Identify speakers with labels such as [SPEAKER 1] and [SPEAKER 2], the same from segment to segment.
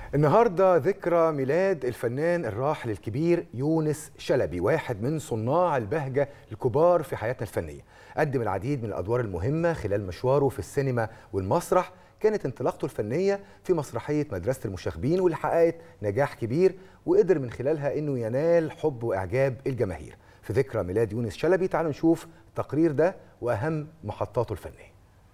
[SPEAKER 1] النهارده ذكرى ميلاد الفنان الراحل الكبير يونس شلبي واحد من صناع البهجة الكبار في حياتنا الفنية قدم العديد من الأدوار المهمة خلال مشواره في السينما والمسرح كانت انطلاقته الفنية في مسرحية مدرسة المشاغبين واللي حققت نجاح كبير وقدر من خلالها انه ينال حب واعجاب الجماهير في ذكرى ميلاد يونس شلبي تعالوا نشوف التقرير ده واهم محطاته الفنيه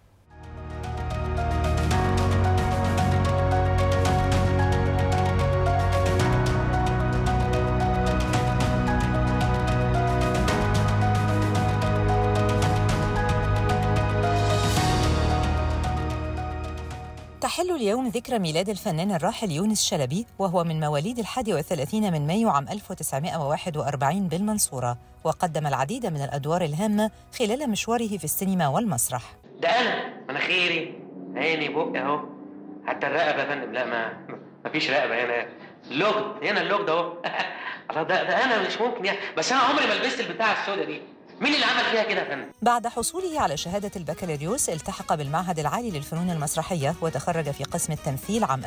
[SPEAKER 2] تحل اليوم ذكرى ميلاد الفنان الراحل يونس شلبي وهو من مواليد الحادي والثلاثين من مايو عام 1941 بالمنصورة وقدم العديد من الأدوار الهامة خلال مشواره في السينما والمسرح
[SPEAKER 3] ده انا مناخيري عيني بقي اهو حتى الرقبه يا فندم لا ما ما فيش رقبه هنا اللوجد هنا اللوجد اهو الله ده ده انا مش ممكن يعني بس انا عمري ما لبست البتاعه السوداء دي مين اللي عمل فيها كده يا فندم
[SPEAKER 2] بعد حصوله على شهادة البكالوريوس التحق بالمعهد العالي للفنون المسرحية وتخرج في قسم التمثيل عام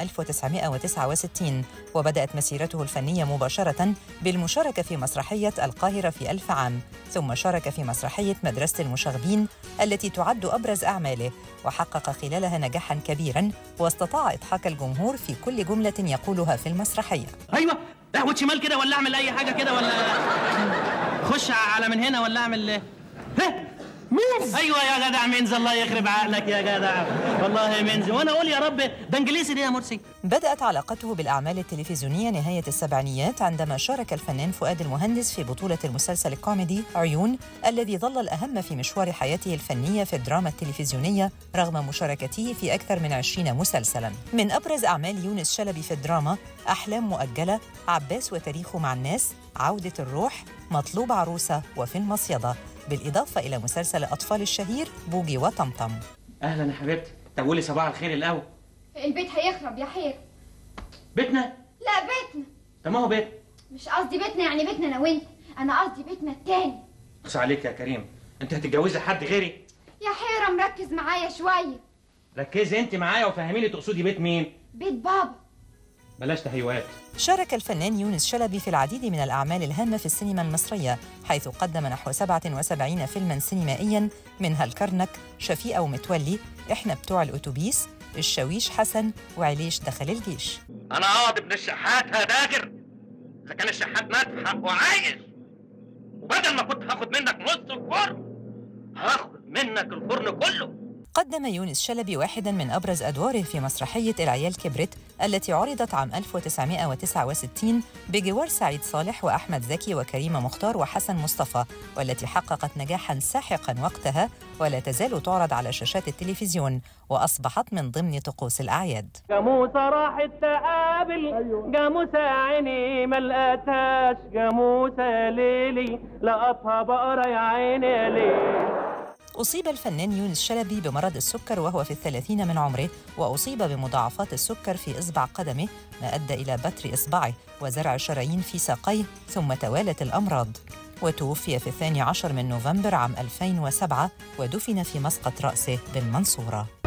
[SPEAKER 2] 1969 وبدأت مسيرته الفنية مباشرة بالمشاركة في مسرحية القاهرة في ألف عام ثم شارك في مسرحية مدرسة المشاغبين التي تعد أبرز أعماله وحقق خلالها نجاحا كبيرا واستطاع إضحاك الجمهور في كل جملة يقولها في المسرحية
[SPEAKER 4] ايوه اهوت شمال كده ولا اعمل اي حاجه كده ولا خش على من هنا ولا اعمل ها مينز ايوه يا جدع مينز الله يخرب عقلك يا جدع والله مينز وانا اقول يا رب ده انجليزي دي يا مرسي
[SPEAKER 2] بدأت علاقته بالأعمال التلفزيونية نهاية السبعينيات عندما شارك الفنان فؤاد المهندس في بطولة المسلسل الكوميدي عيون الذي ظل الأهم في مشوار حياته الفنية في الدراما التلفزيونية رغم مشاركته في أكثر من عشرين مسلسلاً من أبرز أعمال يونس شلبي في الدراما أحلام مؤجلة عباس وتاريخه مع الناس عودة الروح مطلوب عروسة وفي المصيدة بالإضافة إلى مسلسل الأطفال الشهير بوجي وطمطم
[SPEAKER 4] اهلا يا حبيبتي طب قولي صباح الخير الاول
[SPEAKER 5] البيت هيخرب يا حير
[SPEAKER 4] بيتنا
[SPEAKER 5] لا بيتنا
[SPEAKER 4] طب ما هو بيت
[SPEAKER 5] مش قصدي بيتنا يعني بيتنا انا وانت انا قصدي بيتنا التاني
[SPEAKER 4] اخص عليك يا كريم انت هتتجوزي حد غيري
[SPEAKER 5] يا حيرة مركز معايا شوية
[SPEAKER 4] ركزي انت معايا وفهميني تقصدي بيت مين
[SPEAKER 5] بيت بابا
[SPEAKER 4] بلاش تهيؤات
[SPEAKER 2] شارك الفنان يونس شلبي في العديد من الأعمال الهامة في السينما المصرية حيث قدم نحو 77 فيلما سينمائيا منها الكرنك شفيقة ومتولي إحنا بتوع الأتوبيس الشاويش حسن وعليش دخل الجيش
[SPEAKER 3] انا اقعد ابن الشحات هداجر اذا كان الشحات مدفع وعايش وبدل ما كنت هاخد منك نص الفرن هاخد منك الفرن كله
[SPEAKER 2] قدم يونس شلبي واحدا من أبرز أدواره في مسرحية العيال كبرت التي عرضت عام 1969 بجوار سعيد صالح وأحمد زكي وكريمة مختار وحسن مصطفى والتي حققت نجاحا ساحقا وقتها ولا تزال تعرض على شاشات التلفزيون وأصبحت من ضمن طقوس الأعياد
[SPEAKER 4] جاموسة راحت تقابل جاموسة عيني ما لقيتهاش جاموسة ليلي لقطها بقرة يا عيني يا ليلي
[SPEAKER 2] أصيب الفنان يونس شلبي بمرض السكر وهو في الثلاثين من عمره وأصيب بمضاعفات السكر في إصبع قدمه ما أدى إلى بتر إصبعه وزرع شرايين في ساقيه ثم توالت الأمراض وتوفي في الثاني عشر من نوفمبر عام 2007 ودفن في مسقط رأسه بالمنصورة